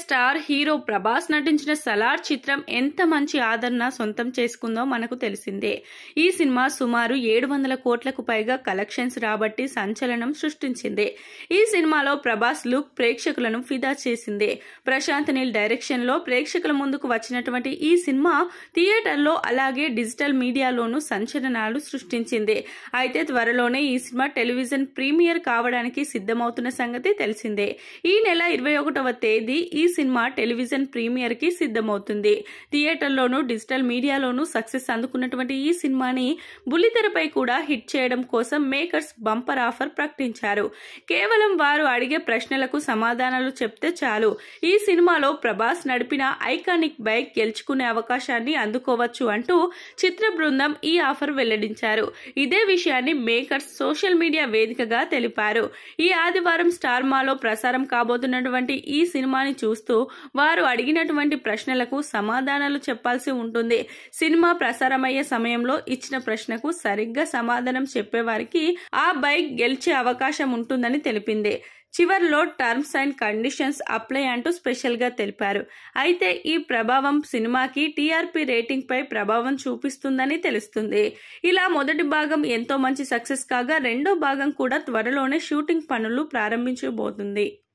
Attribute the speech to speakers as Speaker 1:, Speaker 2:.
Speaker 1: star hero Prabhas నటించిన సలార్ చిత్రం ఎంత మంచి ఆదరణ సొంతం చేసుకుందో మనకు తెలిసిందే ఈ సినిమా సుమారు ఏడు వందల కోట్లకు పైగా కలెక్షన్స్ రాబట్టి సంచలనం సృష్టించింది ఈ సినిమాలో ప్రభాస్ లుక్ ప్రేక్షకులను ఫిదా చేసింది ప్రశాంత్ నీల్ డైరెక్షన్ లో ప్రేక్షకుల ముందుకు వచ్చినటువంటి ఈ సినిమా థియేటర్లో అలాగే డిజిటల్ మీడియాలోనూ సంచలనాలు సృష్టించింది అయితే త్వరలోనే ఈ సినిమా టెలివిజన్ ప్రీమియర్ కావడానికి సిద్ధమవుతున్న సంగతి తెలిసిందే ఈ నెల ఇరవై ఒకటవ తేదీ ఈ సినిమా టెలివిజన్ ప్రీమియర్ కి సిద్ధమవుతుంది థియేటర్లోనూ డిజిటల్ మీడియాలోనూ సక్సెస్ అందుకున్నటువంటి ఈ సినిమాని బుల్లితెరపై కూడా హిట్ చేయడం కోసం మేకర్స్ బంపర్ ఆఫర్ ప్రకటించారు కేవలం వారు అడిగే ప్రశ్నలకు సమాధానాలు చెప్తే చాలు ఈ సినిమాలో ప్రభాస్ నడిపిన ఐకానిక్ బైక్ గెలుచుకునే అవకాశాన్ని అందుకోవచ్చు అంటూ చిత్ర బృందం ఈ ఆఫర్ వెల్లడించారు ఇదే విషయాన్ని మేకర్స్ సోషల్ మీడియా వేదికగా తెలిపారు ఈ ఆదివారం స్టార్ మాలో ప్రసారం కాబోతున్నటువంటి ఈ సినిమాని చూస్తూ వారు అడిగినటువంటి ప్రశ్నలకు సమాధానాలు చెప్పాల్సి ఉంటుంది సినిమా ప్రసారమయ్యే సమయంలో ఇచ్చిన ప్రశ్నకు సరిగ్గా సమాధానం చెప్పేవారికి ఆ బైక్ గెలిచే అవకాశం ఉంటుందని తెలిపింది చివరిలో టర్మ్స్ అండ్ కండిషన్స్ అప్లై అంటూ స్పెషల్ గా తెలిపారు అయితే ఈ ప్రభావం సినిమాకి టీఆర్పీ రేటింగ్ పై ప్రభావం చూపిస్తుందని తెలుస్తుంది ఇలా మొదటి భాగం ఎంతో మంచి సక్సెస్ కాగా రెండో భాగం కూడా త్వరలోనే షూటింగ్ పనులు ప్రారంభించబోతుంది